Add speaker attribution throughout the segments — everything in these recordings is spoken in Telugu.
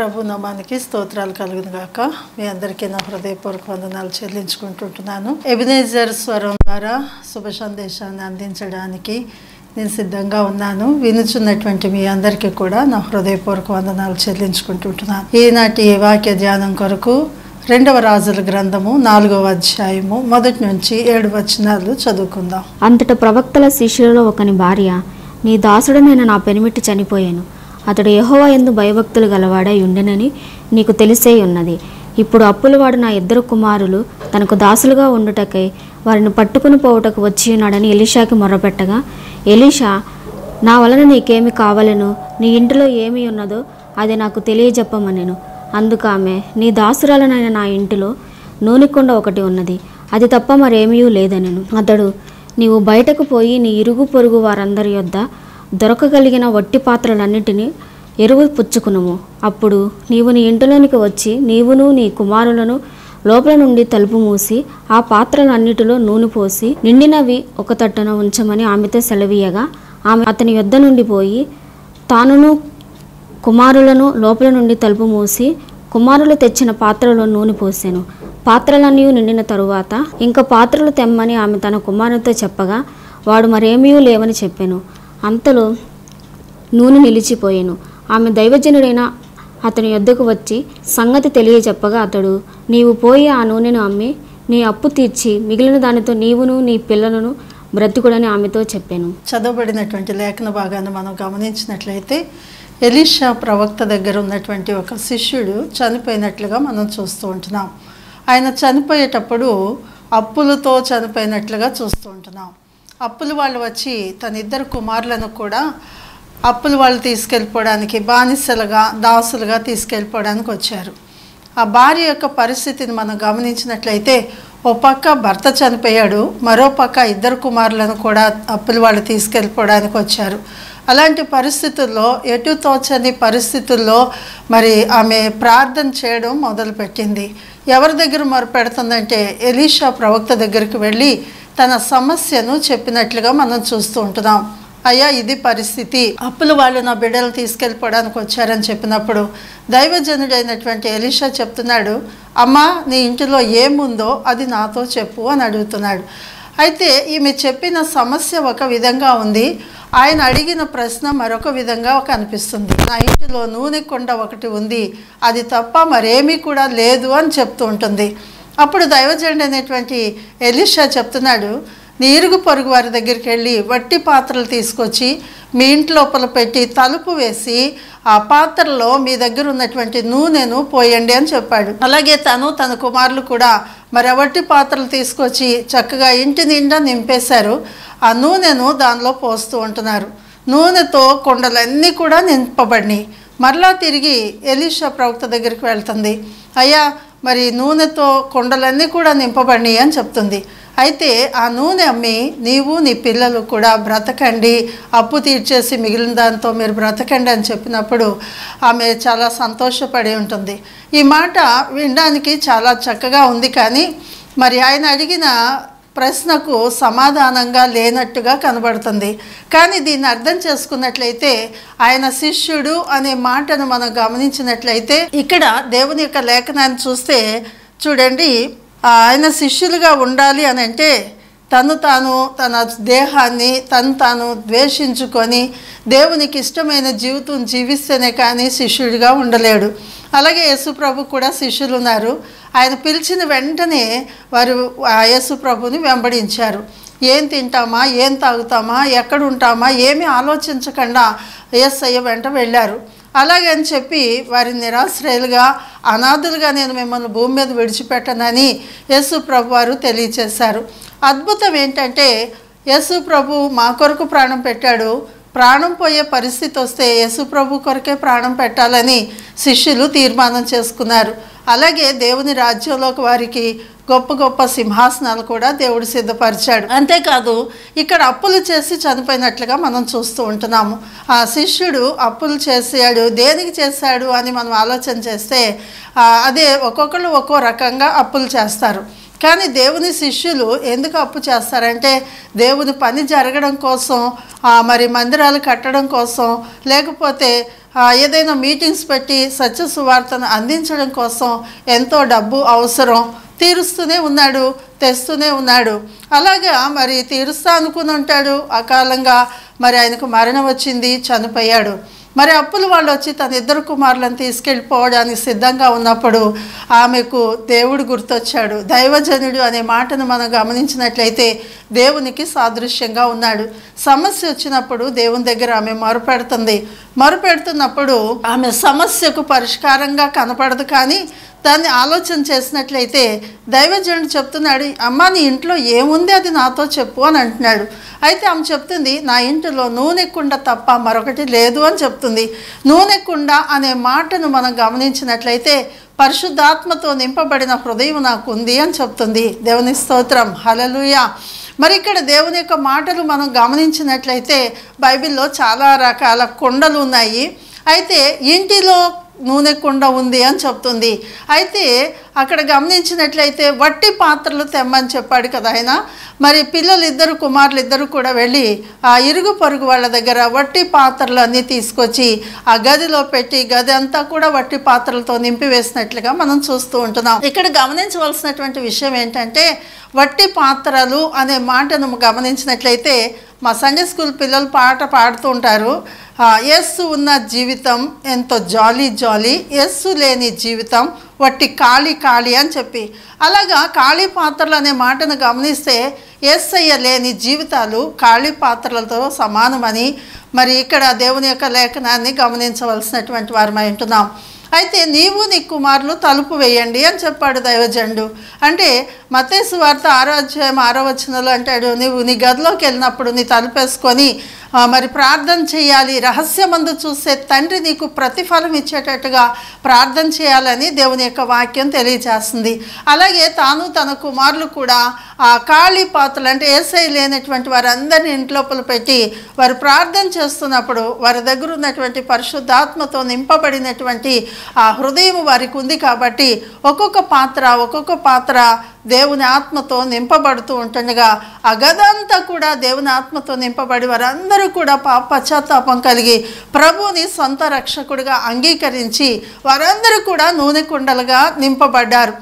Speaker 1: ప్రభు నామానికి స్తోత్రాలు కలుగును గాక మీ అందరికీ నా హృదయపూర్వక వందనాలు చెల్లించుకుంటుంటున్నాను ఎబినేజర్ స్వరం ద్వారా శుభ సందేశాన్ని అందించడానికి నేను సిద్ధంగా ఉన్నాను వినుచున్నటువంటి మీ అందరికీ కూడా నా హృదయపూర్వక వందనాలు చెల్లించుకుంటుంటున్నాను ఈనాటి ఈ వాక్య ధ్యానం కొరకు రెండవ రాజుల గ్రంథము నాలుగవ అధ్యాయము మొదటి నుంచి ఏడు వచనాలు చదువుకుందాం
Speaker 2: అంతట ప్రవక్తల శిష్యులలో ఒకని భార్య నీ దాసుడనైన నా పెనిమిటి చనిపోయాను అతడు యెహోవా ఎందు భయభక్తులు గలవాడై ఉండెనని నీకు తెలిసే ఉన్నది ఇప్పుడు అప్పులవాడు నా ఇద్దరు కుమారులు తనకు దాసులుగా ఉండుటకై వారిని పట్టుకుని పోవుటకు వచ్చి ఉన్నాడని ఎలీషాకి మొర్రపెట్టగా ఎలీషా నా వలన నీకేమి కావలెను నీ ఇంటిలో ఏమి ఉన్నదో అది నాకు తెలియజెప్పమనెను అందుకు ఆమె నీ దాసురాలనైన నా ఇంటిలో నూనె కుండ ఒకటి ఉన్నది అది తప్ప మరేమీ లేదనెను అతడు నీవు బయటకు పోయి నీ ఇరుగు పొరుగు వారందరి యొద్ద దొరకగలిగిన వట్టి పాత్రలన్నిటినీ ఎరువు పుచ్చుకునుము అప్పుడు నీవు నీ ఇంటిలోనికి వచ్చి నీవును నీ కుమారులను లోపల నుండి తలుపు మూసి ఆ పాత్రలన్నిటిలో నూనె పోసి నిండినవి ఒక తట్టున ఉంచమని ఆమెతో సెలవీయగా ఆమె అతని యొద్ద నుండి పోయి తానును కుమారులను లోపల నుండి తలుపు మూసి కుమారులు తెచ్చిన పాత్రలో నూనె పోసాను పాత్రలన్నీ నిండిన తరువాత ఇంకా పాత్రలు తెమ్మని ఆమె తన కుమారునితో చెప్పగా వాడు మరేమీ లేవని చెప్పాను అంతలో నూనె నిలిచిపోయాను ఆమె దైవజనుడైన అతని యొద్దకు వచ్చి సంగతి తెలియజెప్పగా అతడు నీవు పోయి ఆ నూనెను అమ్మి నీ అప్పు తీర్చి మిగిలిన దానితో నీవును నీ పిల్లలను బ్రతుకుడని ఆమెతో చెప్పాను
Speaker 1: చదవబడినటువంటి లేఖన భాగాన్ని మనం గమనించినట్లయితే ఎలీషా ప్రవక్త దగ్గర ఉన్నటువంటి ఒక శిష్యుడు చనిపోయినట్లుగా మనం చూస్తూ ఉంటున్నాం ఆయన చనిపోయేటప్పుడు అప్పులతో చనిపోయినట్లుగా చూస్తూ ఉంటున్నాం అప్పులు వాళ్ళు వచ్చి తన ఇద్దరు కుమారులను కూడా అప్పులు వాళ్ళు తీసుకెళ్ళిపోవడానికి బానిసలుగా దాసులుగా తీసుకెళ్ళిపోవడానికి వచ్చారు ఆ భార్య యొక్క పరిస్థితిని మనం గమనించినట్లయితే ఓ పక్క భర్త చనిపోయాడు మరో పక్క ఇద్దరు కుమారులను కూడా అప్పులు వాళ్ళు తీసుకెళ్ళిపోవడానికి వచ్చారు అలాంటి పరిస్థితుల్లో ఎటు తోచని పరిస్థితుల్లో మరి ఆమె ప్రార్థన చేయడం మొదలుపెట్టింది ఎవరి దగ్గర మొరపెడుతుందంటే ఎలీషా ప్రవక్త దగ్గరికి వెళ్ళి తన సమస్యను చెప్పినట్లుగా మనం చూస్తూ ఉంటున్నాం అయ్యా ఇది పరిస్థితి అప్పులు వాళ్ళు నా బిడ్డలు తీసుకెళ్ళిపోవడానికి వచ్చారని చెప్పినప్పుడు దైవజనుడైనటువంటి ఎలీషా చెప్తున్నాడు అమ్మా నీ ఇంటిలో ఏముందో అది నాతో చెప్పు అని అడుగుతున్నాడు అయితే ఈమె చెప్పిన సమస్య ఒక విధంగా ఉంది ఆయన అడిగిన ప్రశ్న మరొక విధంగా కనిపిస్తుంది నా ఇంటిలో నూనె కొండ ఒకటి ఉంది అది తప్ప మరేమీ కూడా లేదు అని చెప్తూ ఉంటుంది అప్పుడు దైవజనుడు అనేటువంటి ఎలిషా చెప్తున్నాడు నీ ఇరుగు పొరుగు వారి దగ్గరికి వెళ్ళి వట్టి పాత్రలు తీసుకొచ్చి మీ ఇంటి లోపల పెట్టి తలుపు వేసి ఆ పాత్రలో మీ దగ్గర ఉన్నటువంటి నూనెను పోయండి అని చెప్పాడు అలాగే తను తన కుమారులు కూడా మరి ఆ వట్టి పాత్రలు తీసుకొచ్చి చక్కగా ఇంటి నిండా నింపేశారు ఆ నూనెను దానిలో పోస్తూ ఉంటున్నారు నూనెతో కుండలన్నీ కూడా నింపబడినాయి మరలా తిరిగి ఎలీషా ప్రవక్త దగ్గరికి వెళ్తుంది అయ్యా మరి నూనెతో కుండలన్నీ కూడా నింపబడినాయి అని చెప్తుంది అయితే ఆ నూనె అమ్మి నీవు నీ పిల్లలు కూడా బ్రతకండి అప్పు తీర్చేసి మిగిలిన దాంతో మీరు బ్రతకండి అని చెప్పినప్పుడు ఆమె చాలా సంతోషపడి ఉంటుంది ఈ మాట వినడానికి చాలా చక్కగా ఉంది కానీ మరి ఆయన అడిగిన ప్రశ్నకు సమాధానంగా లేనట్టుగా కనబడుతుంది కానీ దీన్ని అర్థం చేసుకున్నట్లయితే ఆయన శిష్యుడు అనే మాటను మనం గమనించినట్లయితే ఇక్కడ దేవుని యొక్క లేఖనాన్ని చూస్తే చూడండి ఆయన శిష్యులుగా ఉండాలి అని అంటే తను తాను తన దేహాన్ని తను తాను ద్వేషించుకొని దేవునికి ఇష్టమైన జీవితం జీవిస్తేనే కానీ శిష్యుడిగా ఉండలేడు అలాగే యేసు ప్రభు కూడా శిష్యులు ఉన్నారు ఆయన పిలిచిన వెంటనే వారు ఆ యేసు ప్రభుని వెంబడించారు ఏం తింటామా ఏం తాగుతామా ఎక్కడ ఉంటామా ఏమీ ఆలోచించకుండా ఏసయ్య వెంట వెళ్ళారు అలాగని చెప్పి వారి నిరాశ్రయులుగా అనాథులుగా నేను మిమ్మల్ని భూమి మీద విడిచిపెట్టనని యేసు ప్రభు వారు తెలియచేశారు అద్భుతం ఏంటంటే యేసు ప్రభు మా కొరకు ప్రాణం పెట్టాడు ప్రాణం పోయే పరిస్థితి వస్తే యేసు ప్రభు కొరకే ప్రాణం పెట్టాలని శిష్యులు తీర్మానం చేసుకున్నారు అలాగే దేవుని రాజ్యంలోకి వారికి గొప్ప గొప్ప సింహాసనాలు కూడా దేవుడు సిద్ధపరిచాడు అంతేకాదు ఇక్కడ అప్పులు చేసి చనిపోయినట్లుగా మనం చూస్తూ ఉంటున్నాము ఆ శిష్యుడు అప్పులు చేసాడు దేనికి చేశాడు అని మనం ఆలోచన చేస్తే ఆ, అదే ఒక్కొక్కళ్ళు ఒక్కో రకంగా అప్పులు చేస్తారు కానీ దేవుని శిష్యులు ఎందుకు అప్పు చేస్తారంటే దేవుని పని జరగడం కోసం ఆ, మరి మందిరాలు కట్టడం కోసం లేకపోతే ఆ, ఏదైనా మీటింగ్స్ పెట్టి సత్య సువార్తను అందించడం కోసం ఎంతో డబ్బు అవసరం తీరుస్తూనే ఉన్నాడు తెస్తూనే ఉన్నాడు అలాగా మరి తీరుస్తా అనుకుని ఉంటాడు అకాలంగా మరి ఆయనకు మరణం వచ్చింది చనిపోయాడు మరి అప్పులు వాళ్ళు వచ్చి తన ఇద్దరు కుమారులను తీసుకెళ్ళిపోవడానికి సిద్ధంగా ఉన్నప్పుడు ఆమెకు దేవుడు గుర్తొచ్చాడు దైవజనుడు అనే మాటను మనం గమనించినట్లయితే దేవునికి సాదృశ్యంగా ఉన్నాడు సమస్య వచ్చినప్పుడు దేవుని దగ్గర ఆమె మొరపెడుతుంది మొరపెడుతున్నప్పుడు ఆమె సమస్యకు పరిష్కారంగా కనపడదు కానీ దాన్ని ఆలోచన చేసినట్లయితే దైవజనుడు చెప్తున్నాడు అమ్మ నీ ఇంట్లో ఏముంది అది నాతో చెప్పు అని అంటున్నాడు అయితే ఆమె చెప్తుంది నా ఇంటిలో నూనె కుండ తప్ప మరొకటి లేదు అని చెప్తుంది నూనె కుండ అనే మాటను మనం గమనించినట్లయితే పరిశుద్ధాత్మతో నింపబడిన హృదయం నాకు ఉంది అని చెప్తుంది దేవుని స్తోత్రం హలలుయ మరి ఇక్కడ దేవుని యొక్క మాటలు మనం గమనించినట్లయితే బైబిల్లో చాలా రకాల కుండలు ఉన్నాయి అయితే ఇంటిలో నూనె కుండ ఉంది అని చెప్తుంది అయితే అక్కడ గమనించినట్లయితే వట్టి పాత్రలు తెమ్మని చెప్పాడు కదా ఆయన మరి పిల్లలు ఇద్దరు కుమారులు ఇద్దరు కూడా వెళ్ళి ఆ ఇరుగు పొరుగు వాళ్ళ దగ్గర వట్టి పాత్రలు అన్నీ తీసుకొచ్చి ఆ గదిలో పెట్టి గది అంతా కూడా వట్టి పాత్రలతో నింపివేసినట్లుగా మనం చూస్తూ ఉంటున్నాం ఇక్కడ గమనించవలసినటువంటి విషయం ఏంటంటే వట్టి పాత్రలు అనే మాటను గమనించినట్లయితే మా సండే స్కూల్ పిల్లలు పాట పాడుతూ ఉంటారు ఆ, యేసు ఉన్న జీవితం ఎంతో జాలీ జాలీ యేసు లేని జీవితం వట్టి ఖాళీ ఖాళీ అని చెప్పి అలాగా ఖాళీ పాత్రలు అనే మాటను గమనిస్తే యేసయ్య లేని జీవితాలు ఖాళీ పాత్రలతో సమానమని మరి ఇక్కడ దేవుని యొక్క లేఖనాన్ని గమనించవలసినటువంటి వారమై ఉంటున్నాం అయితే నీవు నీ కుమారులు తలుపు వేయండి అని చెప్పాడు దైవజండు అంటే మతేసు వార్త ఆరో అధ్యాయం ఆరో వచనంలో అంటాడు నీవు నీ గదిలోకి వెళ్ళినప్పుడు నీ తలుపేసుకొని ఆ, మరి ప్రార్థన చేయాలి రహస్యమందు చూసే తండ్రి నీకు ప్రతిఫలం ఇచ్చేటట్టుగా ప్రార్థన చేయాలని దేవుని యొక్క వాక్యం తెలియజేస్తుంది అలాగే తాను తన కుమారులు కూడా ఆ ఖాళీ పాత్రలు అంటే ఏసై లేనటువంటి వారందరినీ ఇంట్లోపల పెట్టి వారు ప్రార్థన చేస్తున్నప్పుడు వారి దగ్గర ఉన్నటువంటి పరిశుద్ధాత్మతో నింపబడినటువంటి ఆ హృదయం వారికి ఉంది కాబట్టి ఒక్కొక్క పాత్ర ఒక్కొక్క పాత్ర దేవుని ఆత్మతో నింపబడుతూ ఉంటుండగా ఆ గదంతా కూడా దేవుని ఆత్మతో నింపబడి వారందరూ కూడా పాప పశ్చాత్తాపం కలిగి ప్రభువుని సొంత రక్షకుడిగా అంగీకరించి వారందరూ కూడా నూనె కుండలుగా నింపబడ్డారు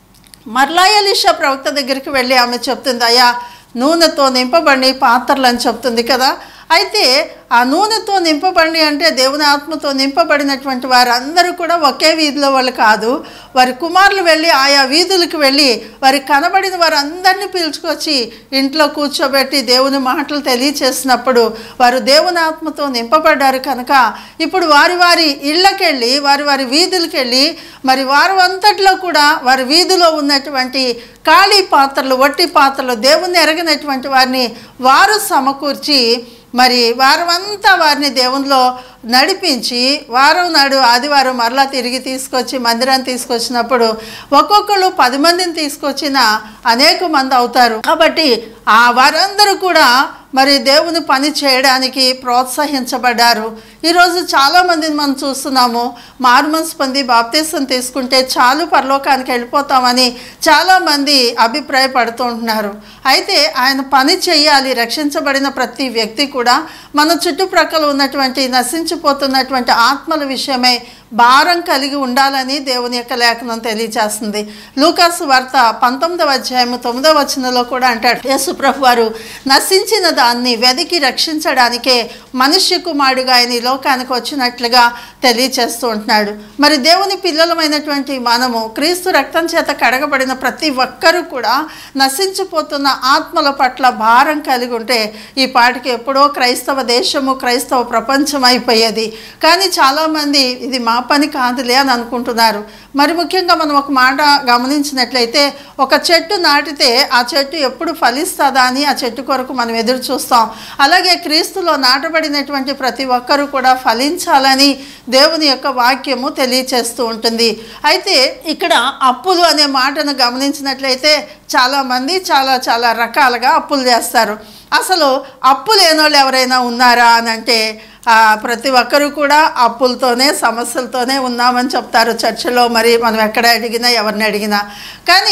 Speaker 1: మరలా ఎలీషా ప్రవక్త దగ్గరికి వెళ్ళి ఆమె చెప్తుంది అయ్యా నూనెతో నింపబడి పాత్రలు అని చెప్తుంది కదా అయితే ఆ నూనెతో నింపబడి అంటే దేవుని ఆత్మతో నింపబడినటువంటి వారందరూ కూడా ఒకే వీధిలో వాళ్ళు కాదు వారి కుమారులు వెళ్ళి ఆయా వీధులకు వెళ్ళి వారికి కనబడిన వారందరినీ పిలుచుకొచ్చి ఇంట్లో కూర్చోబెట్టి దేవుని మాటలు తెలియచేసినప్పుడు వారు దేవుని ఆత్మతో నింపబడ్డారు కనుక ఇప్పుడు వారి వారి ఇళ్ళకెళ్ళి వారి వారి వీధులకి వెళ్ళి మరి వారు అంతట్లో కూడా వారి వీధిలో ఉన్నటువంటి ఖాళీ పాత్రలు వట్టి పాత్రలు దేవుణ్ణి ఎరగినటువంటి వారిని వారు సమకూర్చి మరి వారమంతా వారిని దేవునిలో నడిపించి వారం నాడు ఆదివారం మరలా తిరిగి తీసుకొచ్చి మందిరాన్ని తీసుకొచ్చినప్పుడు ఒక్కొక్కరు పది మందిని తీసుకొచ్చిన అనేక మంది అవుతారు కాబట్టి ఆ వారందరూ కూడా మరి దేవుని పని చేయడానికి ప్రోత్సహించబడ్డారు ఈరోజు చాలామందిని మనం చూస్తున్నాము మారుమనసు పొంది బాప్తీసం తీసుకుంటే చాలు పరలోకానికి వెళ్ళిపోతామని చాలామంది అభిప్రాయపడుతూ ఉంటున్నారు అయితే ఆయన పని చేయాలి రక్షించబడిన ప్రతి వ్యక్తి కూడా మన చుట్టుప్రక్కల ఉన్నటువంటి నశించిపోతున్నటువంటి ఆత్మల విషయమై భారం కలిగి ఉండాలని దేవుని యొక్క లేఖనం తెలియజేస్తుంది లూకాసు వార్త పంతొమ్మిదవ అధ్యాయము తొమ్మిదవ వచనంలో కూడా అంటాడు యేసుప్రభు వారు నశించిన దాన్ని వెదికి రక్షించడానికే మనుష్య కుమారుడుగా ఆయన ఈ లోకానికి వచ్చినట్లుగా తెలియచేస్తూ ఉంటున్నాడు మరి దేవుని పిల్లలమైనటువంటి మనము క్రీస్తు రక్తం చేత కడగబడిన ప్రతి ఒక్కరూ కూడా నశించిపోతున్న ఆత్మల పట్ల భారం కలిగి ఉంటే ఈ పాటికి ఎప్పుడో క్రైస్తవ దేశము క్రైస్తవ ప్రపంచం అయిపోయేది కానీ చాలామంది ఇది మా పని కాదులే అని అనుకుంటున్నారు మరి ముఖ్యంగా మనం ఒక మాట గమనించినట్లయితే ఒక చెట్టు నాటితే ఆ చెట్టు ఎప్పుడు ఫలిస్తుందా అని ఆ చెట్టు కొరకు మనం ఎదురు చూస్తాం అలాగే క్రీస్తులో నాటబడినటువంటి ప్రతి ఒక్కరూ కూడా ఫలించాలని దేవుని యొక్క వాక్యము తెలియచేస్తూ ఉంటుంది అయితే ఇక్కడ అప్పులు అనే మాటను గమనించినట్లయితే చాలామంది చాలా చాలా రకాలుగా అప్పులు చేస్తారు అసలు అప్పు లేనోళ్ళు ఎవరైనా ఉన్నారా అని అంటే ఆ, ప్రతి ఒక్కరూ కూడా అప్పులతోనే సమస్యలతోనే ఉన్నామని చెప్తారు చర్చిలో మరి మనం ఎక్కడ అడిగినా ఎవరిని అడిగినా కానీ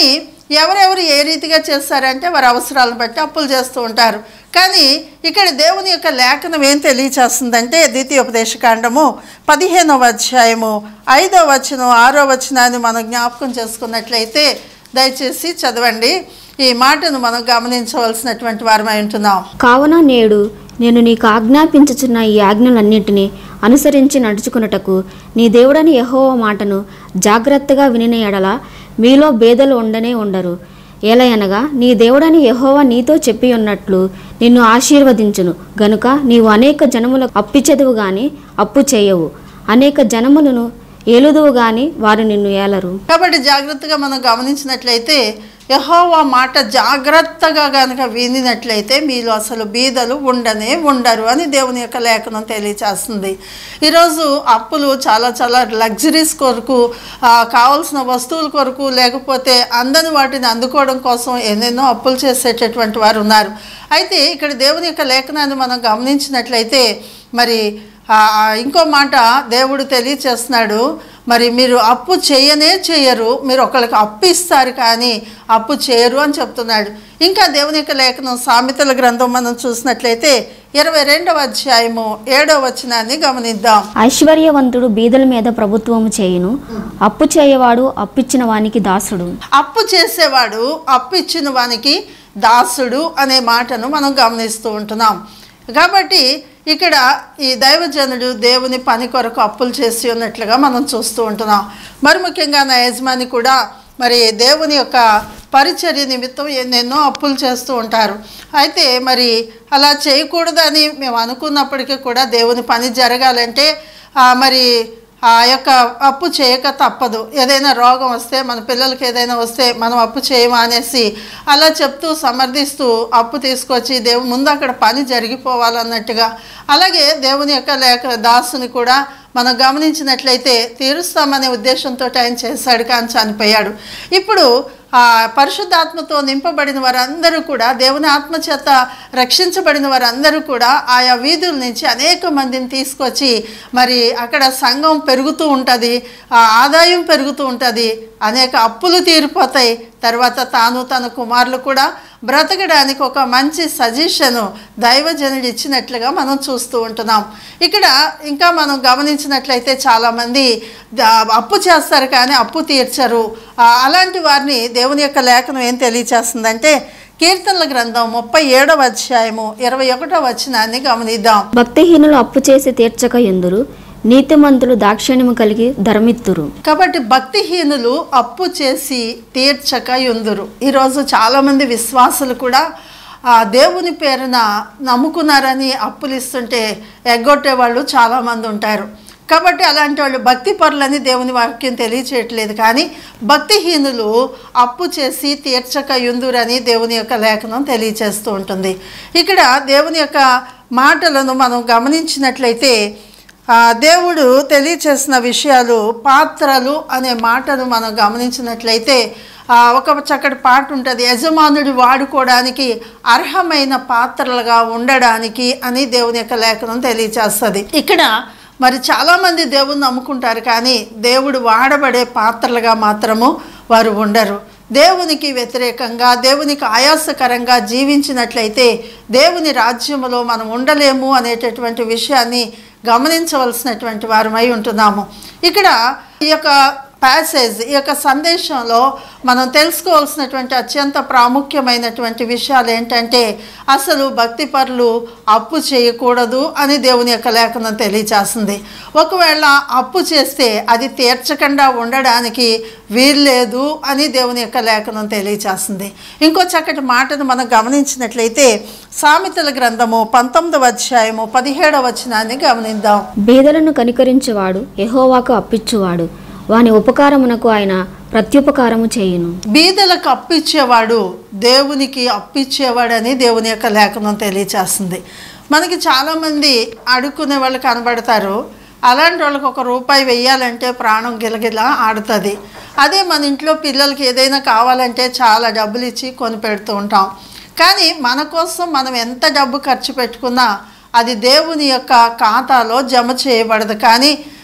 Speaker 1: ఎవరెవరు ఏ రీతిగా చేస్తారంటే వారి అవసరాలను బట్టి అప్పులు చేస్తూ ఉంటారు కానీ ఇక్కడ దేవుని యొక్క లేఖనం ఏం తెలియచేస్తుందంటే ద్వితీయోపదేశకాండము పదిహేనవ అధ్యాయము ఐదవ వచనం ఆరో వచనాన్ని మనం జ్ఞాపకం చేసుకున్నట్లయితే దయచేసి చదవండి ఈ మాటను మనం గమనించవలసినటువంటి వారమై ఉంటున్నాం
Speaker 2: కావున నేడు నేను నీకు ఆజ్ఞాపించుచున్న ఈ ఆజ్ఞలన్నింటినీ అనుసరించి నడుచుకున్నటకు నీ దేవుడని యెహోవా మాటను జాగ్రత్తగా వినిన ఎడల మీలో భేదలు ఉండనే ఉండరు ఏలయనగా నీ దేవుడని యెహోవా నీతో చెప్పి ఉన్నట్లు నిన్ను ఆశీర్వదించును గనుక నీవు అనేక జనములకు అప్పిచెదువు గాని అప్పు చేయవు అనేక జనములను ఏలుదువు గాని వారు నిన్ను ఏలరు
Speaker 1: కాబట్టి జాగ్రత్తగా మనం గమనించినట్లయితే యహోవా మాట జాగ్రత్తగా కనుక వినినట్లయితే మీలో అసలు బీదలు ఉండనే ఉండరు అని దేవుని యొక్క లేఖనం తెలియచేస్తుంది ఈరోజు అప్పులు చాలా చాలా లగ్జరీస్ కొరకు ఆ, కావాల్సిన వస్తువుల కొరకు లేకపోతే అందని వాటిని అందుకోవడం కోసం ఎన్నెన్నో అప్పులు చేసేటటువంటి వారు ఉన్నారు అయితే ఇక్కడ దేవుని యొక్క లేఖనాన్ని మనం గమనించినట్లయితే మరి ఆ, ఆ, ఇంకో మాట దేవుడు తెలియచేస్తున్నాడు మరి మీరు అప్పు చేయనే చేయరు మీరు ఒకళ్ళకి అప్పు ఇస్తారు కానీ అప్పు చేయరు అని చెప్తున్నాడు ఇంకా దేవుని యొక్క లేఖనం సామెతల గ్రంథం మనం చూసినట్లయితే ఇరవై రెండవ అధ్యాయము ఏడవ వచనాన్ని గమనిద్దాం
Speaker 2: ఐశ్వర్యవంతుడు బీదల మీద ప్రభుత్వము చేయును అప్పు చేయవాడు అప్పిచ్చిన వానికి దాసుడు
Speaker 1: అప్పు చేసేవాడు అప్పు ఇచ్చిన వానికి దాసుడు అనే మాటను మనం గమనిస్తూ ఉంటున్నాం కాబట్టి ఇక్కడ ఈ దైవజనుడు దేవుని పని కొరకు అప్పులు చేసి ఉన్నట్లుగా మనం చూస్తూ ఉంటున్నాం మరి ముఖ్యంగా నా యజమాని కూడా మరి దేవుని యొక్క పరిచర్య నిమిత్తం ఎన్నెన్నో అప్పులు చేస్తూ ఉంటారు అయితే మరి అలా చేయకూడదని మేము అనుకున్నప్పటికీ కూడా దేవుని పని జరగాలంటే ఆ, మరి ఆ యొక్క అప్పు చేయక తప్పదు ఏదైనా రోగం వస్తే మన పిల్లలకి ఏదైనా వస్తే మనం అప్పు చేయమా అనేసి అలా చెప్తూ సమర్థిస్తూ అప్పు తీసుకొచ్చి దేవు ముందు అక్కడ పని జరిగిపోవాలన్నట్టుగా అలాగే దేవుని యొక్క లేఖ దాసుని కూడా మనం గమనించినట్లయితే తీరుస్తామనే ఉద్దేశంతో ఆయన చేశాడు కానీ చనిపోయాడు ఇప్పుడు ఆ పరిశుద్ధాత్మతో నింపబడిన వారందరూ కూడా దేవుని ఆత్మ చేత రక్షించబడిన వారందరూ కూడా ఆయా వీధుల నుంచి అనేక మందిని తీసుకొచ్చి మరి అక్కడ సంఘం పెరుగుతూ ఉంటుంది ఆ ఆదాయం పెరుగుతూ ఉంటుంది అనేక అప్పులు తీరిపోతాయి తర్వాత తాను తన కుమారులు కూడా బ్రతకడానికి ఒక మంచి సజెషను దైవజనుడు ఇచ్చినట్లుగా మనం చూస్తూ ఉంటున్నాం ఇక్కడ ఇంకా మనం గమనించినట్లయితే చాలామంది ద- అప్పు చేస్తారు కానీ అప్పు తీర్చరు ఆ, అలాంటి వారిని దేవుని యొక్క లేఖనం ఏం తెలియచేస్తుందంటే కీర్తనల గ్రంథం ముప్పై ఏడవ అధ్యాయము ఇరవై ఒకటో వచనాన్ని గమనిద్దాం
Speaker 2: భక్తిహీనులు అప్పు చేసి తీర్చక ఎందురు నీతిమంతులు దాక్షిణ్యము కలిగి ధర్మిత్తురు
Speaker 1: కాబట్టి భక్తిహీనులు అప్పు చేసి తీర్చక యుందురు ఈరోజు చాలామంది విశ్వాసులు కూడా ఆ దేవుని పేరున నమ్ముకున్నారని అప్పులు ఇస్తుంటే ఎగ్గొట్టే వాళ్ళు చాలామంది ఉంటారు కాబట్టి అలాంటి వాళ్ళు భక్తి పరులని దేవుని వాక్యం తెలియచేయట్లేదు కానీ భక్తిహీనులు అప్పు చేసి తీర్చక యుందురని దేవుని యొక్క లేఖనం తెలియచేస్తూ ఉంటుంది ఇక్కడ దేవుని యొక్క మాటలను మనం గమనించినట్లయితే ఆ, దేవుడు తెలియచేసిన విషయాలు పాత్రలు అనే మాటను మనం గమనించినట్లయితే ఆ, ఒక చక్కటి పాట ఉంటుంది యజమానుడు వాడుకోవడానికి అర్హమైన పాత్రలుగా ఉండడానికి అని దేవుని యొక్క లేఖనం తెలియచేస్తుంది ఇక్కడ మరి చాలామంది దేవుని నమ్ముకుంటారు కానీ దేవుడు వాడబడే పాత్రలుగా మాత్రము వారు ఉండరు దేవునికి వ్యతిరేకంగా దేవునికి ఆయాసకరంగా జీవించినట్లయితే దేవుని రాజ్యములో మనం ఉండలేము అనేటటువంటి విషయాన్ని గమనించవలసినటువంటి వారమై ఉంటున్నాము ఇక్కడ ఈ యొక్క ప్యాసేజ్ ఈ యొక్క సందేశంలో మనం తెలుసుకోవాల్సినటువంటి అత్యంత ప్రాముఖ్యమైనటువంటి విషయాలు ఏంటంటే అసలు భక్తి పరులు అప్పు చేయకూడదు అని దేవుని యొక్క లేఖనం తెలియచేస్తుంది ఒకవేళ అప్పు చేస్తే అది తీర్చకుండా ఉండడానికి వీల్లేదు అని దేవుని యొక్క లేఖనం తెలియచేస్తుంది ఇంకో చక్కటి మాటను మనం గమనించినట్లయితే సామెతల గ్రంథము పంతొమ్మిదవ అధ్యాయము పదిహేడవ వచనాన్ని గమనిద్దాం
Speaker 2: బీదలను కనికరించువాడు యెహోవాకు అప్పిచ్చువాడు వాని ఉపకారమునకు ఆయన ప్రత్యుపకారము చేయును
Speaker 1: బీదలకు అప్పిచ్చేవాడు దేవునికి అప్పిచ్చేవాడని దేవుని యొక్క లేఖనం తెలియచేస్తుంది మనకి చాలామంది అడుక్కునే వాళ్ళు కనబడతారు అలాంటి వాళ్ళకి ఒక రూపాయి వెయ్యాలంటే ప్రాణం గిలగిల ఆడుతుంది అదే మన ఇంట్లో పిల్లలకి ఏదైనా కావాలంటే చాలా డబ్బులు ఇచ్చి కొని పెడుతూ ఉంటాం కానీ మన కోసం మనం ఎంత డబ్బు ఖర్చు పెట్టుకున్నా అది దేవుని యొక్క ఖాతాలో జమ చేయబడదు కానీ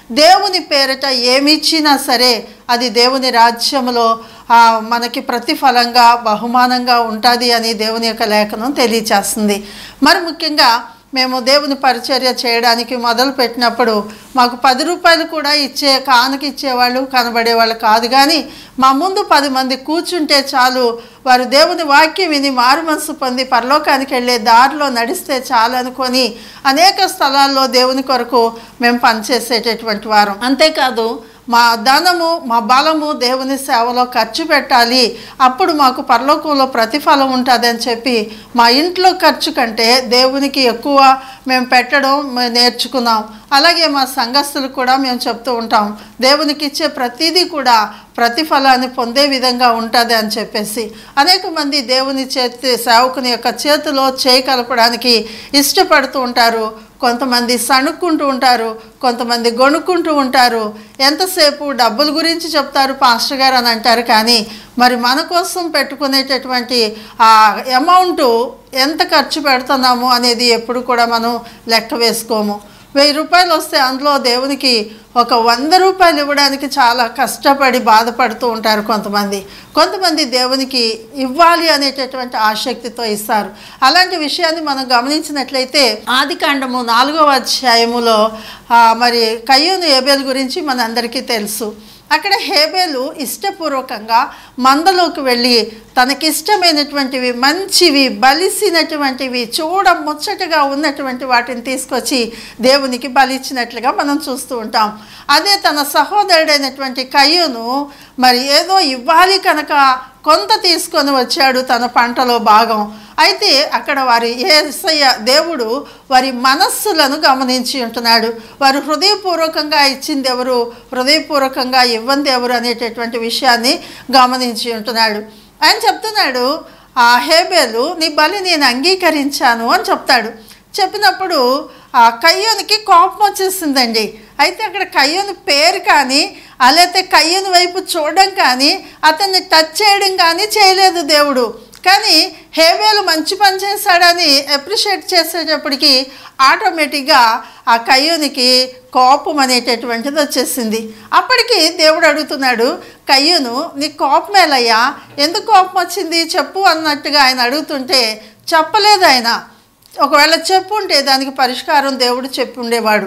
Speaker 1: దేవుని పేరిట ఏమి ఇచ్చినా సరే అది దేవుని రాజ్యంలో ఆ, మనకి ప్రతిఫలంగా బహుమానంగా ఉంటుంది అని దేవుని యొక్క లేఖనం తెలియచేస్తుంది మరి ముఖ్యంగా మేము దేవుని పరిచర్య చేయడానికి మొదలు పెట్టినప్పుడు మాకు పది రూపాయలు కూడా ఇచ్చే కానుక ఇచ్చేవాళ్ళు కనబడేవాళ్ళు కాదు కానీ మా ముందు పది మంది కూర్చుంటే చాలు వారు దేవుని వాక్యం విని మారు మనసు పొంది పరలోకానికి వెళ్ళే దారిలో నడిస్తే చాలు అనుకొని అనేక స్థలాల్లో దేవుని కొరకు మేము పనిచేసేటటువంటి వారం అంతేకాదు మా ధనము మా బలము దేవుని సేవలో ఖర్చు పెట్టాలి అప్పుడు మాకు పరలోకంలో ప్రతిఫలం ఉంటుంది అని చెప్పి మా ఇంట్లో ఖర్చు కంటే దేవునికి ఎక్కువ మేము పెట్టడం మేము నేర్చుకున్నాం అలాగే మా సంఘస్థులు కూడా మేము చెప్తూ ఉంటాం దేవునికి ఇచ్చే ప్రతిదీ కూడా ప్రతిఫలాన్ని పొందే విధంగా ఉంటుంది అని చెప్పేసి అనేక మంది దేవుని చేతి సేవకుని యొక్క చేతిలో చేయి కలపడానికి ఇష్టపడుతూ ఉంటారు కొంతమంది సణుక్కుంటూ ఉంటారు కొంతమంది గొణుక్కుంటూ ఉంటారు ఎంతసేపు డబ్బుల గురించి చెప్తారు పాస్టర్ గారు అని అంటారు కానీ మరి మన కోసం పెట్టుకునేటటువంటి ఆ అమౌంట్ ఎంత ఖర్చు పెడుతున్నాము అనేది ఎప్పుడు కూడా మనం లెక్క వేసుకోము వెయ్యి రూపాయలు వస్తే అందులో దేవునికి ఒక వంద రూపాయలు ఇవ్వడానికి చాలా కష్టపడి బాధపడుతూ ఉంటారు కొంతమంది కొంతమంది దేవునికి ఇవ్వాలి అనేటటువంటి ఆసక్తితో ఇస్తారు అలాంటి విషయాన్ని మనం గమనించినట్లయితే ఆది కాండము నాలుగవ అధ్యాయములో ఆ, మరి కయ్యూను ఏబేల్ గురించి మనందరికీ తెలుసు అక్కడ హేబేలు ఇష్టపూర్వకంగా మందలోకి వెళ్ళి తనకిష్టమైనటువంటివి మంచివి బలిసినటువంటివి చూడ ముచ్చటగా ఉన్నటువంటి వాటిని తీసుకొచ్చి దేవునికి బలిచ్చినట్లుగా మనం చూస్తూ ఉంటాం అదే తన సహోదరుడైనటువంటి కయ్యూను మరి ఏదో ఇవ్వాలి కనుక కొంత తీసుకొని వచ్చాడు తన పంటలో భాగం అయితే అక్కడ వారి ఏసయ్య దేవుడు వారి మనస్సులను గమనించి ఉంటున్నాడు వారు హృదయపూర్వకంగా ఇచ్చింది ఎవరు హృదయపూర్వకంగా ఇవ్వంది ఎవరు అనేటటువంటి విషయాన్ని గమనించి ఉంటున్నాడు ఆయన చెప్తున్నాడు ఆ హేబేలు నీ బలి నేను అంగీకరించాను అని చెప్తాడు చెప్పినప్పుడు ఆ కయ్యోనికి కోపం వచ్చేసిందండి అయితే అక్కడ కయ్యోని పేరు కానీ అలాతే కయ్యోని వైపు చూడడం కానీ అతన్ని టచ్ చేయడం కానీ చేయలేదు దేవుడు కానీ హేబేలు మంచి పని చేశాడని అప్రిషియేట్ చేసేటప్పటికి ఆటోమేటిక్గా ఆ కయ్యూనికి కోపం అనేటటువంటిది వచ్చేసింది అప్పటికి దేవుడు అడుగుతున్నాడు కయ్యూను నీ కోపం ఏలయ్యా ఎందుకు కోపం వచ్చింది చెప్పు అన్నట్టుగా ఆయన అడుగుతుంటే చెప్పలేదు ఆయన ఒకవేళ చెప్పుంటే దానికి పరిష్కారం దేవుడు చెప్పి ఉండేవాడు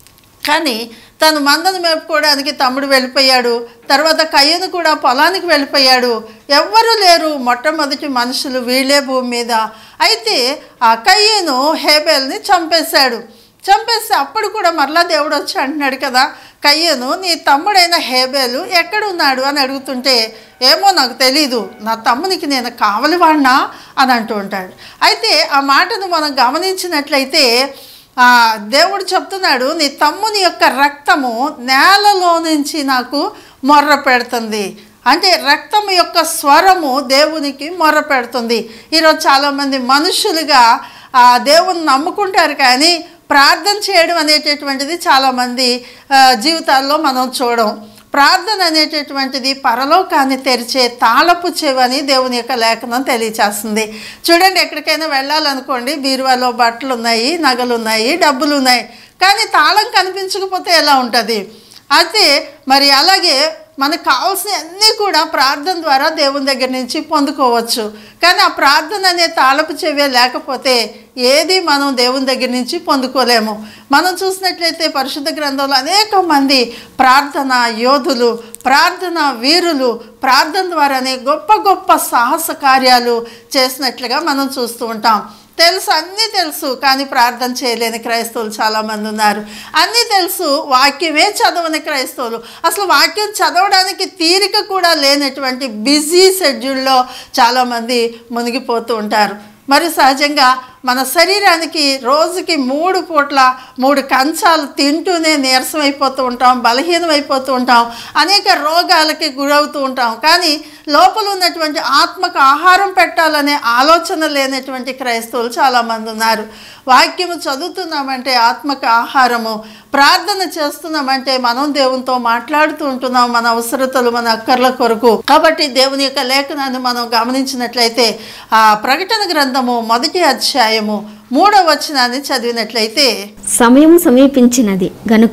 Speaker 1: కానీ తను మందను మేపుకోవడానికి తమ్ముడు వెళ్ళిపోయాడు తర్వాత కయ్యను కూడా పొలానికి వెళ్ళిపోయాడు ఎవ్వరూ లేరు మొట్టమొదటి మనుషులు వీళ్ళే భూమి మీద అయితే ఆ కయ్యను హేబేల్ని చంపేశాడు చంపేస్తే అప్పుడు కూడా మరలా దేవుడు వచ్చి అంటున్నాడు కదా కయ్యను నీ తమ్ముడైన హేబేలు ఎక్కడున్నాడు అని అడుగుతుంటే ఏమో నాకు తెలీదు నా తమ్మునికి నేను కావలి వాడినా అని అంటూ ఉంటాడు అయితే ఆ మాటను మనం గమనించినట్లయితే ఆ, దేవుడు చెప్తున్నాడు నీ తమ్ముని యొక్క రక్తము నేలలో నుంచి నాకు మొర్ర పెడుతుంది అంటే రక్తం యొక్క స్వరము దేవునికి మొర్ర పెడుతుంది ఈరోజు చాలామంది మనుషులుగా ఆ దేవుని నమ్ముకుంటారు కానీ ప్రార్థన చేయడం అనేటటువంటిది చాలామంది ఆ, జీవితాల్లో మనం చూడం ప్రార్థన అనేటటువంటిది పరలోకాన్ని తెరిచే తాళపు చెవని దేవుని యొక్క లేఖనం తెలియచేస్తుంది చూడండి ఎక్కడికైనా వెళ్ళాలనుకోండి బీరువాలో బట్టలు ఉన్నాయి నగలు ఉన్నాయి డబ్బులు ఉన్నాయి కానీ తాళం కనిపించకపోతే ఎలా ఉంటుంది అయితే మరి అలాగే మనకు కావాల్సిన అన్నీ కూడా ప్రార్థన ద్వారా దేవుని దగ్గర నుంచి పొందుకోవచ్చు కానీ ఆ ప్రార్థన అనే తాళపు చెవే లేకపోతే ఏది మనం దేవుని దగ్గర నుంచి పొందుకోలేము మనం చూసినట్లయితే పరిశుద్ధ గ్రంథంలో అనేక మంది ప్రార్థన యోధులు ప్రార్థన వీరులు ప్రార్థన ద్వారానే గొప్ప గొప్ప సాహస కార్యాలు చేసినట్లుగా మనం చూస్తూ ఉంటాం తెలుసు అన్నీ తెలుసు కానీ ప్రార్థన చేయలేని క్రైస్తవులు చాలామంది ఉన్నారు అన్నీ తెలుసు వాక్యమే చదవని క్రైస్తవులు అసలు వాక్యం చదవడానికి తీరిక కూడా లేనటువంటి బిజీ షెడ్యూల్లో చాలామంది మునిగిపోతూ ఉంటారు మరి సహజంగా మన శరీరానికి రోజుకి మూడు పూట్ల మూడు కంచాలు తింటూనే నీరసం అయిపోతూ ఉంటాం బలహీనం అయిపోతూ ఉంటాం అనేక రోగాలకి గురవుతూ ఉంటాం కానీ లోపల ఉన్నటువంటి ఆత్మకు ఆహారం పెట్టాలనే ఆలోచన లేనటువంటి క్రైస్తవులు చాలామంది ఉన్నారు వాక్యము చదువుతున్నామంటే ఆత్మకు ఆహారము ప్రార్థన చేస్తున్నామంటే మనం దేవునితో మాట్లాడుతూ ఉంటున్నాం మన అవసరతలు మన అక్కర్ల కొరకు కాబట్టి దేవుని యొక్క లేఖనాన్ని మనం గమనించినట్లయితే ఆ ప్రకటన గ్రంథము మొదటి అధ్యాయము మూడవ వచనాన్ని చదివినట్లయితే
Speaker 2: సమయం సమీపించినది గనుక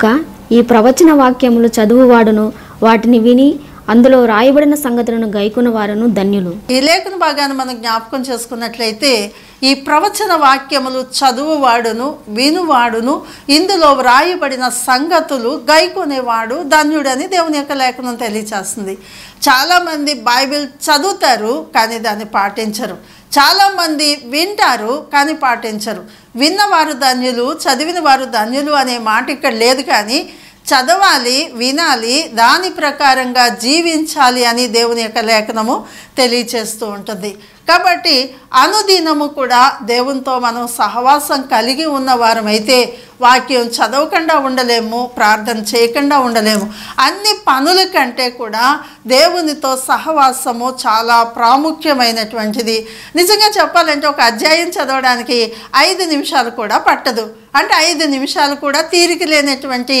Speaker 2: ఈ ప్రవచన వాక్యములు చదువువాడును వాటిని విని అందులో రాయబడిన సంగతులను గైకున్న వారును ధన్యులు
Speaker 1: ఈ లేఖన భాగాన్ని మనం జ్ఞాపకం చేసుకున్నట్లయితే ఈ ప్రవచన వాక్యములు చదువువాడును వినువాడును ఇందులో వ్రాయబడిన సంగతులు గైకొనేవాడు ధన్యుడని దేవుని యొక్క లేఖనం తెలియచేస్తుంది చాలామంది బైబిల్ చదువుతారు కానీ దాన్ని పాటించరు చాలామంది వింటారు కానీ పాటించరు విన్నవారు ధన్యులు చదివిన వారు ధన్యులు అనే మాట ఇక్కడ లేదు కానీ చదవాలి వినాలి దాని ప్రకారంగా జీవించాలి అని దేవుని యొక్క లేఖనము తెలియచేస్తూ ఉంటుంది కాబట్టి అనుదినము కూడా దేవునితో మనం సహవాసం కలిగి ఉన్న వారమైతే వాక్యం చదవకుండా ఉండలేము ప్రార్థన చేయకుండా ఉండలేము అన్ని పనుల కంటే కూడా దేవునితో సహవాసము చాలా ప్రాముఖ్యమైనటువంటిది నిజంగా చెప్పాలంటే ఒక అధ్యాయం చదవడానికి ఐదు నిమిషాలు కూడా పట్టదు అంటే ఐదు నిమిషాలు కూడా తీరిక లేనటువంటి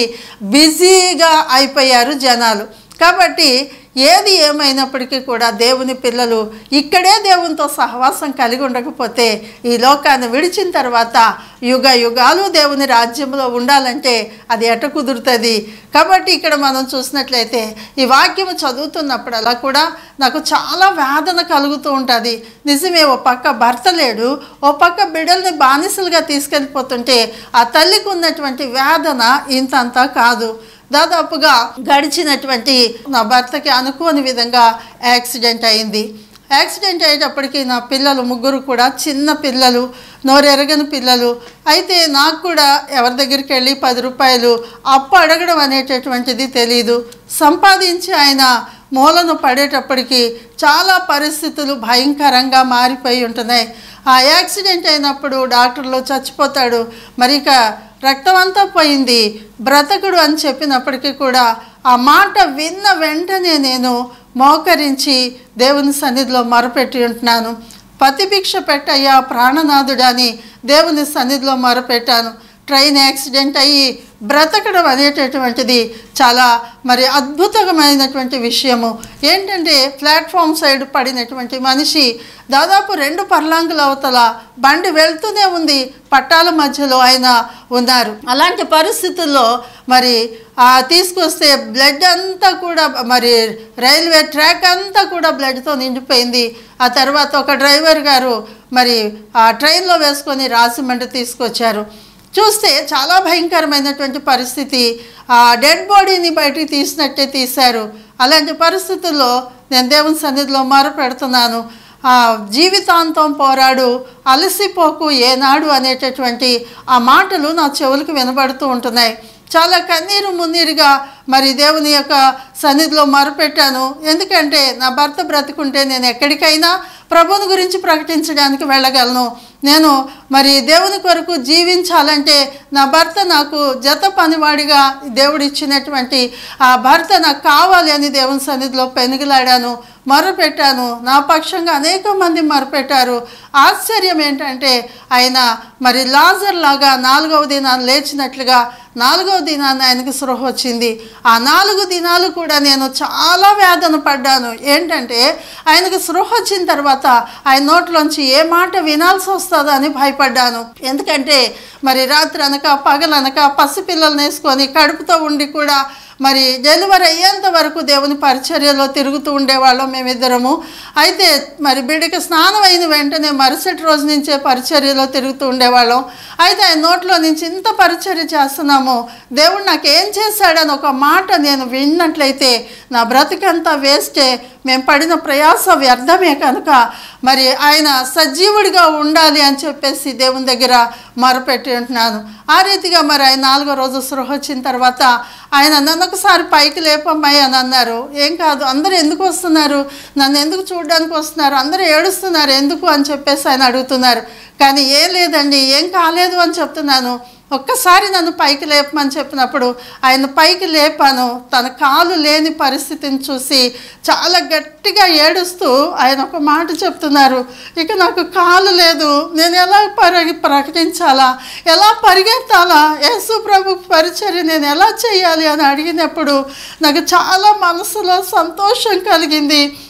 Speaker 1: బిజీగా అయిపోయారు జనాలు కాబట్టి ఏది ఏమైనప్పటికీ కూడా దేవుని పిల్లలు ఇక్కడే దేవునితో సహవాసం కలిగి ఉండకపోతే ఈ లోకాన్ని విడిచిన తర్వాత యుగ యుగాలు దేవుని రాజ్యంలో ఉండాలంటే అది ఎట కుదురుతుంది కాబట్టి ఇక్కడ మనం చూసినట్లయితే ఈ వాక్యము చదువుతున్నప్పుడల్లా కూడా నాకు చాలా వేదన కలుగుతూ ఉంటుంది నిజమే ఓ పక్క భర్త లేడు ఓ పక్క బిడ్డల్ని బానిసలుగా తీసుకెళ్ళిపోతుంటే ఆ తల్లికి ఉన్నటువంటి వేదన ఇంతంతా కాదు దాదాపుగా గడిచినటువంటి నా భర్తకి అనుకోని విధంగా యాక్సిడెంట్ అయింది యాక్సిడెంట్ అయ్యేటప్పటికి నా పిల్లలు ముగ్గురు కూడా చిన్న పిల్లలు నోరెరగని పిల్లలు అయితే నాకు కూడా ఎవరి దగ్గరికి వెళ్ళి పది రూపాయలు అప్పు అడగడం అనేటటువంటిది తెలియదు సంపాదించి ఆయన మూలను పడేటప్పటికి చాలా పరిస్థితులు భయంకరంగా మారిపోయి ఉంటున్నాయి ఆ యాక్సిడెంట్ అయినప్పుడు డాక్టర్లు చచ్చిపోతాడు మరి ఇక రక్తం అంతా పోయింది బ్రతకుడు అని చెప్పినప్పటికీ కూడా ఆ మాట విన్న వెంటనే నేను మోకరించి దేవుని సన్నిధిలో మొరపెట్టి ఉంటున్నాను పతిభిక్ష పెట్టయ్యా ప్రాణనాథుడని దేవుని సన్నిధిలో మొరపెట్టాను ట్రైన్ యాక్సిడెంట్ అయ్యి బ్రతకడం అనేటటువంటిది చాలా మరి అద్భుతమైనటువంటి విషయము ఏంటంటే ప్లాట్ఫామ్ సైడ్ పడినటువంటి మనిషి దాదాపు రెండు పర్లాంగుల అవతల బండి వెళ్తూనే ఉంది పట్టాల మధ్యలో ఆయన ఉన్నారు అలాంటి పరిస్థితుల్లో మరి ఆ తీసుకొస్తే బ్లడ్ అంతా కూడా మరి రైల్వే ట్రాక్ అంతా కూడా బ్లడ్తో నిండిపోయింది ఆ తర్వాత ఒక డ్రైవర్ గారు మరి ఆ ట్రైన్లో వేసుకొని రాజమండ్రి తీసుకొచ్చారు చూస్తే చాలా భయంకరమైనటువంటి పరిస్థితి ఆ డెడ్ బాడీని బయటికి తీసినట్టే తీశారు అలాంటి పరిస్థితుల్లో నేను దేవుని సన్నిధిలో మొర పెడుతున్నాను ఆ జీవితాంతం పోరాడు అలసిపోకు ఏనాడు అనేటటువంటి ఆ మాటలు నా చెవులకు వినబడుతూ ఉంటున్నాయి చాలా కన్నీరు మున్నీరుగా మరి దేవుని యొక్క సన్నిధిలో మొరపెట్టాను ఎందుకంటే నా భర్త బ్రతుకుంటే నేను ఎక్కడికైనా ప్రభుని గురించి ప్రకటించడానికి వెళ్ళగలను నేను మరి దేవుని కొరకు జీవించాలంటే నా భర్త నాకు జత పనివాడిగా దేవుడు ఇచ్చినటువంటి ఆ భర్త నాకు కావాలి అని దేవుని సన్నిధిలో పెనుగులాడాను మొరపెట్టాను నా పక్షంగా అనేక మంది మొరపెట్టారు ఆశ్చర్యం ఏంటంటే ఆయన మరి లాజర్ లాగా నాలుగవ దినాన్ని లేచినట్లుగా నాలుగవ దినాన్ని ఆయనకు సృహ వచ్చింది ఆ నాలుగు దినాలు కూడా నేను చాలా వేదన పడ్డాను ఏంటంటే ఆయనకు సృహ వచ్చిన తర్వాత ఆయన నోట్లోంచి ఏ మాట వినాల్సి వస్తుందో అని భయపడ్డాను ఎందుకంటే మరి రాత్రి అనక పగలనక పసిపిల్లల్ని వేసుకొని కడుపుతో ఉండి కూడా మరి డెలివరీ అయ్యేంత వరకు దేవుని పరిచర్యలో తిరుగుతూ ఉండేవాళ్ళం మేమిద్దరము అయితే మరి బిడ్డకి స్నానం అయిన వెంటనే మరుసటి రోజు నుంచే పరిచర్యలో తిరుగుతూ ఉండేవాళ్ళం అయితే ఆయన నోట్లో నుంచి ఇంత పరిచర్య చేస్తున్నాము దేవుడు నాకు ఏం చేశాడని ఒక మాట నేను విన్నట్లయితే నా బ్రతికంతా వేస్టే మేము పడిన ప్రయాస వ్యర్థమే కనుక మరి ఆయన సజీవుడిగా ఉండాలి అని చెప్పేసి దేవుని దగ్గర మొరపెట్టి ఉంటున్నాను ఆ రీతిగా మరి ఆయన నాలుగో రోజు సృహ వచ్చిన తర్వాత ఆయన నన్ను ఒకసారి పైకి లేపమ్మాయి అని అన్నారు ఏం కాదు అందరూ ఎందుకు వస్తున్నారు నన్ను ఎందుకు చూడడానికి వస్తున్నారు అందరూ ఏడుస్తున్నారు ఎందుకు అని చెప్పేసి ఆయన అడుగుతున్నారు కానీ ఏం లేదండి ఏం కాలేదు అని చెప్తున్నాను ఒక్కసారి నన్ను పైకి లేపమని చెప్పినప్పుడు ఆయన పైకి లేపాను తన కాలు లేని పరిస్థితిని చూసి చాలా గట్టిగా ఏడుస్తూ ఆయన ఒక మాట చెప్తున్నారు ఇక నాకు కాలు లేదు నేను ఎలా పరి ప్రకటించాలా ఎలా పరిగెత్తాలా యేసు ప్రభు పరిచర్య నేను ఎలా చేయాలి అని అడిగినప్పుడు నాకు చాలా మనసులో సంతోషం కలిగింది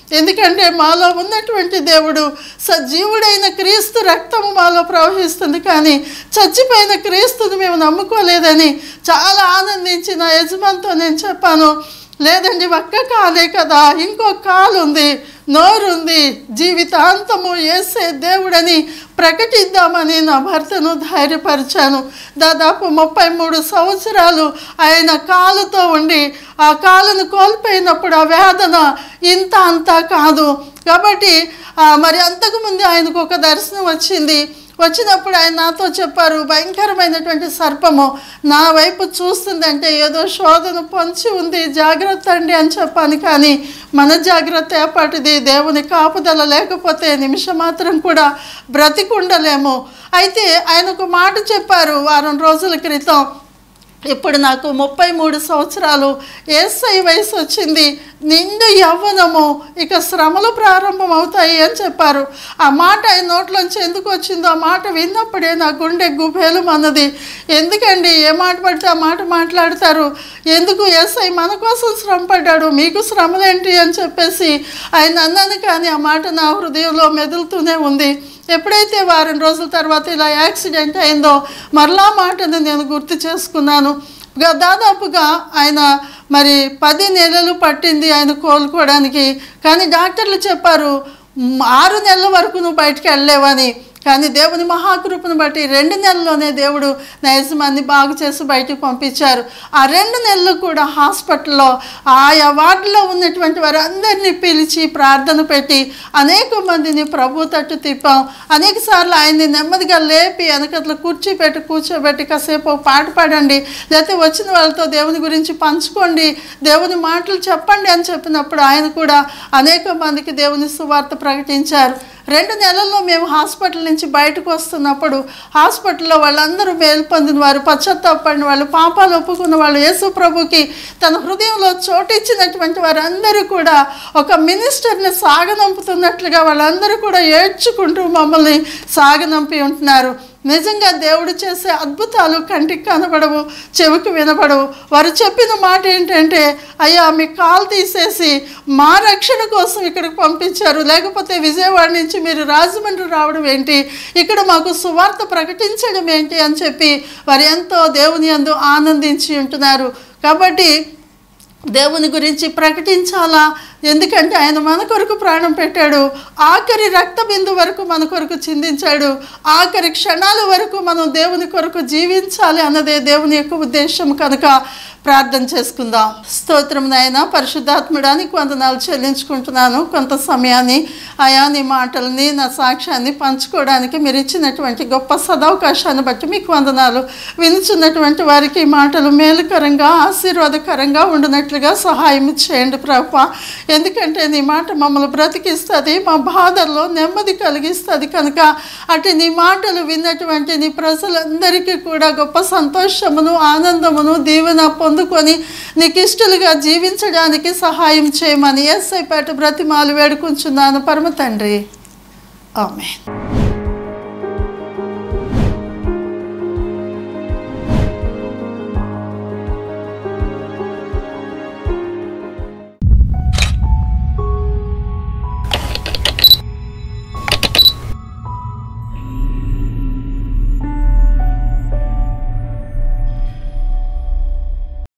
Speaker 1: ఎందుకంటే మాలో ఉన్నటువంటి దేవుడు సజీవుడైన క్రీస్తు రక్తము మాలో ప్రవహిస్తుంది కానీ చచ్చిపోయిన క్రీస్తుని మేము నమ్ముకోలేదని చాలా ఆనందించి నా యజమానితో నేను చెప్పాను లేదండి ఒక్క కాలే కదా ఇంకో కాలు ఉంది నోరుంది జీవితాంతము ఏసే దేవుడని ప్రకటిద్దామని నా భర్తను ధైర్యపరిచాను దాదాపు ముప్పై మూడు సంవత్సరాలు ఆయన కాలుతో ఉండి ఆ కాలును కోల్పోయినప్పుడు ఆ వేదన ఇంత అంతా కాదు కాబట్టి ఆ, మరి అంతకుముందు ఆయనకు ఒక దర్శనం వచ్చింది వచ్చినప్పుడు ఆయన నాతో చెప్పారు భయంకరమైనటువంటి సర్పము నా వైపు చూస్తుందంటే ఏదో శోధన పొంచి ఉంది జాగ్రత్త అండి అని చెప్పాను కానీ మన జాగ్రత్త ఏపాటిది దేవుని కాపుదల లేకపోతే నిమిషం మాత్రం కూడా బ్రతికుండలేము అయితే ఆయన ఒక మాట చెప్పారు వారం రోజుల క్రితం ఇప్పుడు నాకు ముప్పై మూడు సంవత్సరాలు ఏసై వయసు వచ్చింది నిండు యవ్వనము ఇక శ్రమలు ప్రారంభం అవుతాయి అని చెప్పారు ఆ మాట ఆయన నోట్లోంచి ఎందుకు వచ్చిందో ఆ మాట విన్నప్పుడే నా గుండె గుబేలు అన్నది ఎందుకండి ఏ మాట పడితే ఆ మాట మాట్లాడతారు ఎందుకు ఎస్ఐ మన కోసం శ్రమ పడ్డాడు మీకు శ్రమలేంటి అని చెప్పేసి ఆయన అన్నాను కానీ ఆ మాట నా హృదయంలో మెదులుతూనే ఉంది ఎప్పుడైతే వారం రోజుల తర్వాత ఇలా యాక్సిడెంట్ అయిందో మరలా మాటను నేను గుర్తు చేసుకున్నాను గా- దాదాపుగా ఆయన మరి పది నెలలు పట్టింది ఆయన కోలుకోవడానికి కానీ డాక్టర్లు చెప్పారు "మ్, ఆరు నెలల వరకు నువ్వు బయటికి వెళ్ళలేవని కానీ దేవుని మహాకృపను బట్టి రెండు నెలల్లోనే దేవుడు నా యజమాన్ని బాగు చేసి బయటికి పంపించారు ఆ రెండు నెలలు కూడా హాస్పిటల్లో ఆయా వార్డులో ఉన్నటువంటి వారందరినీ పిలిచి ప్రార్థన పెట్టి అనేక మందిని ప్రభు తట్టు తిప్పాం అనేక సార్లు ఆయన్ని నెమ్మదిగా లేపి వెనకట్ల కూర్చి పెట్టి కూర్చోబెట్టి కాసేపు ఒక పాట పాడండి లేకపోతే వచ్చిన వాళ్ళతో దేవుని గురించి పంచుకోండి దేవుని మాటలు చెప్పండి అని చెప్పినప్పుడు ఆయన కూడా అనేక మందికి దేవుని సువార్త ప్రకటించారు రెండు నెలల్లో మేము హాస్పిటల్ నుంచి బయటకు వస్తున్నప్పుడు హాస్పిటల్లో వాళ్ళందరూ మేలు పొందిన వారు పశ్చాత్తాపడిన వాళ్ళు పాపాలు ఒప్పుకున్న వాళ్ళు యేసు ప్రభుకి తన హృదయంలో చోటిచ్చినటువంటి వారందరూ కూడా ఒక మినిస్టర్ని సాగనంపుతున్నట్లుగా వాళ్ళందరూ కూడా ఏడ్చుకుంటూ మమ్మల్ని సాగనంపి ఉంటున్నారు నిజంగా దేవుడు చేసే అద్భుతాలు కంటికి కనబడవు చెవికి వినబడవు వారు చెప్పిన మాట ఏంటంటే అయ్యా మీ కాలు తీసేసి మా రక్షణ కోసం ఇక్కడికి పంపించారు లేకపోతే విజయవాడ నుంచి మీరు రాజమండ్రి రావడం ఏంటి ఇక్కడ మాకు సువార్త ప్రకటించడం ఏంటి అని చెప్పి వారు ఎంతో దేవుని అందు ఆనందించి ఉంటున్నారు కాబట్టి దేవుని గురించి ప్రకటించాలా ఎందుకంటే ఆయన మన కొరకు ప్రాణం పెట్టాడు ఆఖరి రక్త బిందు వరకు మన కొరకు చిందించాడు ఆఖరి క్షణాల వరకు మనం దేవుని కొరకు జీవించాలి అన్నదే దేవుని యొక్క ఉద్దేశం కనుక ప్రార్థన చేసుకుందాం స్తోత్రం నాయన పరిశుద్ధాత్ముడానికి వందనాలు చెల్లించుకుంటున్నాను కొంత సమయాన్ని ఆయా నీ మాటల్ని నా సాక్ష్యాన్ని పంచుకోవడానికి మీరు ఇచ్చినటువంటి గొప్ప సదవకాశాన్ని బట్టి మీకు వందనాలు వినుచున్నటువంటి వారికి ఈ మాటలు మేలుకరంగా ఆశీర్వాదకరంగా ఉండినట్లుగా సహాయం చేయండి ప్రభా ఎందుకంటే నీ మాట మమ్మల్ని బ్రతికిస్తుంది మా బాధల్లో నెమ్మది కలిగిస్తుంది కనుక అటు నీ మాటలు విన్నటువంటి నీ ప్రజలందరికీ కూడా గొప్ప సంతోషమును ఆనందమును దీవెన పొందుకొని నీకు ఇష్టలుగా జీవించడానికి సహాయం చేయమని ఎస్ఐ పేట బ్రతిమాలు వేడుకుంటున్నాను పరమ తండ్రి ఆమె